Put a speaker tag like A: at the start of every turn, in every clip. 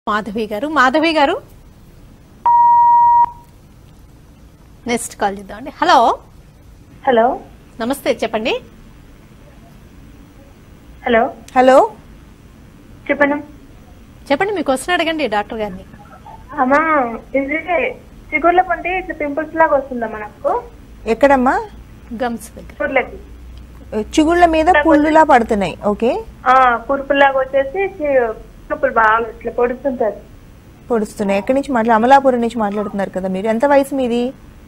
A: మాధవి గారు మాధవి గారు next call చేద్దామండి హలో
B: హలో
A: నమస్తే చెప్పండి
B: హలో
C: హలో
B: చెప్పండి
A: చెప్పండి మీ క్వశ్చన్ అడగండి డాక్టర్ గారిని
B: అమ్మా ఇది చిగుర్ల పంటే ఇట్లా పింపుల్స్ లాగా వస్తుందమ్మా నాకు
C: ఎక్కడమ్మా
A: గమ్స్ దగ్గర
B: చిగుర్లకి
C: చిగుళ్ళ మీద పుల్లులా పడుతున్నాయి ఓకే
B: ఆ కురుపులాగా వచ్చేసి చి- నొప్పులు బాగా ఇట్లా పొడుస్తుంటారు
C: పొడుస్తున్నాయి ఎక్కడి నుంచి మాట్లా అమలాపురం నుంచి మాట్లాడుతున్నారు కదా మీరు ఎంత వయసు మీది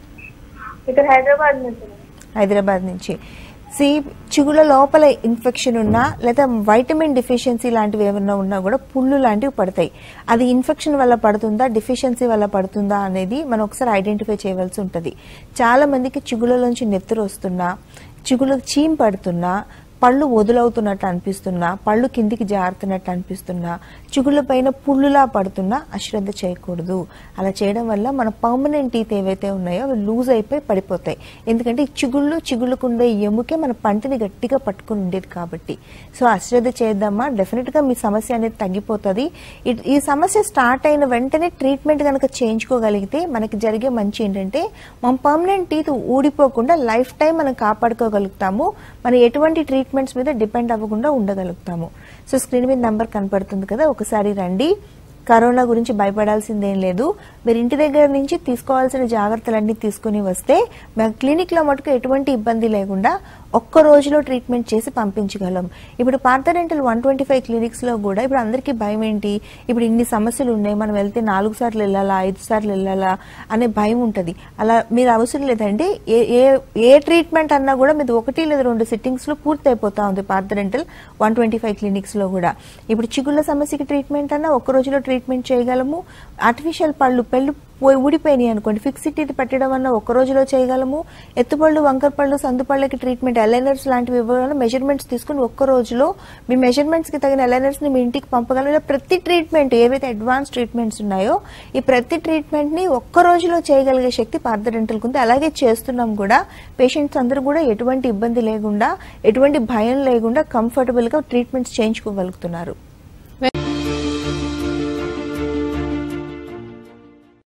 B: ఇక్కడ హైదరాబాద్ నుంచి
C: హైదరాబాద్ నుంచి సి చిగుళ్ళ లోపల ఇన్ఫెక్షన్ ఉన్నా లేదా వైటమిన్ డిఫిషియన్సీ లాంటివి ఏమన్నా ఉన్నా కూడా పుళ్ళు లాంటివి పడతాయి అది ఇన్ఫెక్షన్ వల్ల పడుతుందా డిఫిషియన్సీ వల్ల పడుతుందా అనేది మనం ఒకసారి ఐడెంటిఫై చేయవలసి ఉంటుంది చాలా మందికి చిగుళ్ళలోంచి నెత్తురు వస్తున్నా చిగుళ్ళకు చీమ్ పడుతున్నా పళ్ళు వదులవుతున్నట్టు అనిపిస్తున్నా పళ్ళు కిందికి జారుతున్నట్టు అనిపిస్తున్నా చిగుళ్ళ పైన పుల్లులా పడుతున్నా అశ్రద్ధ చేయకూడదు అలా చేయడం వల్ల మన పర్మనెంట్ టీత్ ఏవైతే ఉన్నాయో అవి లూజ్ అయిపోయి పడిపోతాయి ఎందుకంటే ఈ చిగుళ్ళు చిగుళ్ళకుండే ఎముకే మన పంటిని గట్టిగా పట్టుకుని ఉండేది కాబట్టి సో అశ్రద్ధ చేద్దామా డెఫినెట్ గా మీ సమస్య అనేది తగ్గిపోతుంది ఇ- ఈ సమస్య స్టార్ట్ అయిన వెంటనే ట్రీట్మెంట్ కనుక చేయించుకోగలిగితే మనకి జరిగే మంచి ఏంటంటే మన పర్మనెంట్ టీత్ ఊడిపోకుండా లైఫ్ టైం మనం కాపాడుకోగలుగుతాము మనం ఎటువంటి ట్రీట్మెంట్స్ మీద డిపెండ్ అవ్వకుండా ఉండగలుగుతాము సో స్క్రీన్ మీద నంబర్ కనపడుతుంది కదా ఒకసారి రండి కరోనా గురించి భయపడాల్సిందేం లేదు మీరు ఇంటి దగ్గర నుంచి తీసుకోవాల్సిన జాగ్రత్తలన్నీ తీసుకుని వస్తే మా క్లినిక్ లో మటుకు ఎటువంటి ఇబ్బంది లేకుండా ఒక్క రోజులో ట్రీట్మెంట్ చేసి పంపించగలం ఇప్పుడు పార్థరెంటల్ వన్ ట్వంటీ ఫైవ్ క్లినిక్స్ లో కూడా ఇప్పుడు అందరికీ భయం ఏంటి ఇప్పుడు ఇన్ని సమస్యలు ఉన్నాయి మనం వెళ్తే నాలుగు సార్లు వెళ్ళాలా ఐదు సార్లు వెళ్ళాలా అనే భయం ఉంటుంది అలా మీరు అవసరం లేదండి ఏ ఏ ఏ ట్రీట్మెంట్ అన్నా కూడా మీరు ఒకటి లేదా రెండు సిట్టింగ్స్ లో పూర్తి అయిపోతా ఉంది పార్థరెంటల్ వన్ ట్వంటీ ఫైవ్ క్లినిక్స్ లో కూడా ఇప్పుడు చిగుళ్ళ సమస్యకి ట్రీట్మెంట్ అన్నా ఒక్క రోజులో ట్రీట్మెంట్ చేయగలము ఆర్టిఫిషియల్ పళ్ళు పెళ్ళు పోయి ఊడిపోయినాయి అనుకోండి ఫిక్సిటీ పెట్టడం వల్ల ఒక్క రోజులో చేయగలము ఎత్తుపళ్ళు వంకర పళ్ళు సందు పళ్ళకి ట్రీట్మెంట్ ఎలైనర్స్ లాంటివి ఇవ్వగలం మెజర్మెంట్స్ తీసుకుని ఒక్క రోజులో మీ మెజర్మెంట్స్ కి తగిన ఎలైనర్స్ ని మీ ఇంటికి పంపగలం ఇలా ప్రతి ట్రీట్మెంట్ ఏవైతే అడ్వాన్స్ ట్రీట్మెంట్స్ ఉన్నాయో ఈ ప్రతి ట్రీట్మెంట్ ని ఒక్క రోజులో చేయగలిగే శక్తి పార్థడెంటల్ ఉంది అలాగే చేస్తున్నాం కూడా పేషెంట్స్ అందరూ కూడా ఎటువంటి ఇబ్బంది లేకుండా ఎటువంటి భయం లేకుండా కంఫర్టబుల్ గా ట్రీట్మెంట్స్ చేయించుకోగలుగుతున్నారు